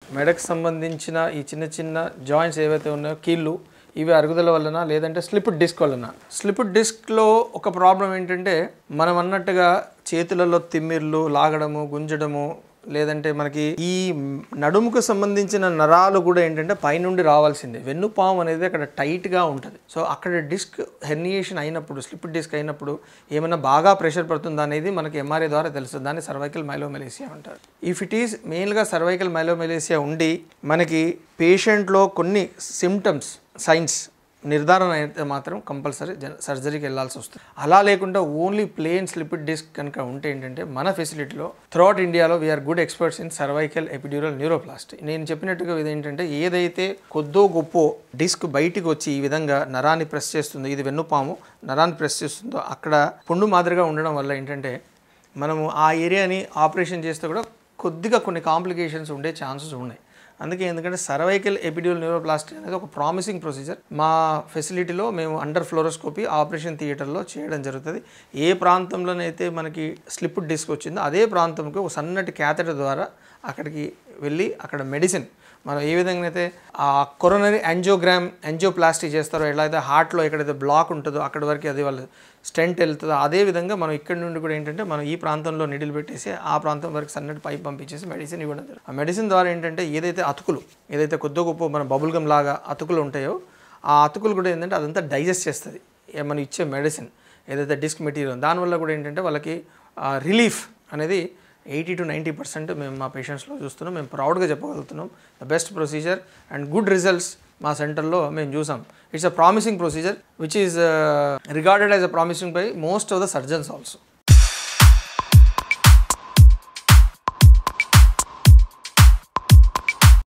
మెడకు సంబంధించిన ఈ చిన్న చిన్న జాయింట్స్ ఏవైతే ఉన్నాయో కీళ్ళు ఇవి అరుగుదల వలన లేదంటే స్లిప్ డిస్క్ వలన స్లిప్ డిస్క్లో ఒక ప్రాబ్లం ఏంటంటే మనం అన్నట్టుగా చేతులలో తిమ్మిర్లు లాగడము గుంజడము లేదంటే మనకి ఈ నడుముకు సంబంధించిన నరాలు కూడా ఏంటంటే పైనుండి రావాల్సిందే వెన్నుపాము అనేది అక్కడ టైట్గా ఉంటుంది సో అక్కడ డిస్క్ హెర్నియేషన్ అయినప్పుడు స్లిప్ డిస్క్ అయినప్పుడు ఏమైనా బాగా ప్రెషర్ పడుతుందా అనేది మనకి ఎంఆర్ఐ ద్వారా తెలుస్తుంది దాన్ని సర్వైకల్ మైలోమెలేసియా అంటారు ఇఫ్ ఇట్ ఈస్ మెయిన్గా సర్వైకల్ మైలోమెలేసియా ఉండి మనకి పేషెంట్లో కొన్ని సిమ్టమ్స్ సైన్స్ నిర్ధారణ అయితే మాత్రం కంపల్సరీ జన సర్జరీకి వెళ్ళాల్సి వస్తుంది అలా లేకుండా ఓన్లీ ప్లేన్ స్లిపిడ్ డిస్క్ కనుక ఉంటే ఏంటంటే మన ఫెసిలిటీలో త్రూఅవుట్ ఇండియాలో we are good experts in cervical epidural neuroplasty నేను చెప్పినట్టుగా ఇది ఏంటంటే ఏదైతే కొద్దో గొప్ప డిస్క్ బయటికి వచ్చి ఈ విధంగా నరాన్ని ప్రెస్ చేస్తుందో ఇది వెన్నుపాము నరాన్ని ప్రెస్ చేస్తుందో అక్కడ పుండు మాదిరిగా ఉండడం వల్ల ఏంటంటే మనము ఆ ఏరియాని ఆపరేషన్ చేస్తే కూడా కొద్దిగా కొన్ని కాంప్లికేషన్స్ ఉండే ఛాన్సెస్ ఉన్నాయి అందుకే ఎందుకంటే సర్వైకల్ ఎపిడ్యూల్ న్యూరోప్లాస్టీ అనేది ఒక ప్రామిసింగ్ ప్రొసీజర్ మా ఫెసిలిటీలో మేము అండర్ ఫ్లోరోస్కోపీ ఆపరేషన్ థియేటర్లో చేయడం జరుగుతుంది ఏ ప్రాంతంలోనైతే మనకి స్లిప్ డిస్క్ వచ్చిందో అదే ప్రాంతంకి ఒక సన్నటి క్యాథెటర్ ద్వారా అక్కడికి వెళ్ళి అక్కడ మెడిసిన్ మనం ఏ విధంగా అయితే ఆ కొరోనరీ యాంజియోగ్రామ్ యాంజియోప్లాస్టీ చేస్తారో ఎలా అయితే హార్ట్లో ఎక్కడైతే బ్లాక్ ఉంటుందో అక్కడి వరకు అది వాళ్ళు స్టెంట్ వెళ్తుందో అదే విధంగా మనం ఇక్కడ నుండి కూడా ఏంటంటే మనం ఈ ప్రాంతంలో నిడిలు పెట్టేసి ఆ ప్రాంతం వరకు సన్నటి పైప్ పంపించేసి మెడిసిన్ ఇవ్వడం జరుగుతుంది ఆ మెడిసిన్ ద్వారా ఏంటంటే ఏదైతే అతుకులు ఏదైతే కొద్ది గొప్ప మన బబుల్ గమ్ లాగా అతుకులు ఉంటాయో ఆ అతుకులు కూడా ఏంటంటే అదంతా డైజెస్ట్ చేస్తుంది ఏ మనం ఇచ్చే మెడిసిన్ ఏదైతే డిస్క్ మెటీరియల్ దానివల్ల కూడా ఏంటంటే వాళ్ళకి రిలీఫ్ అనేది ఎయిటీ టు నైంటీ పర్సెంట్ మేము మా పేషెంట్స్లో చూస్తున్నాం మేము ప్రౌడ్గా చెప్పగలుగుతున్నాం the best procedure and good results మా సెంటర్లో మేము చూసాం it's a promising procedure which is regarded as a promising by most of the surgeons also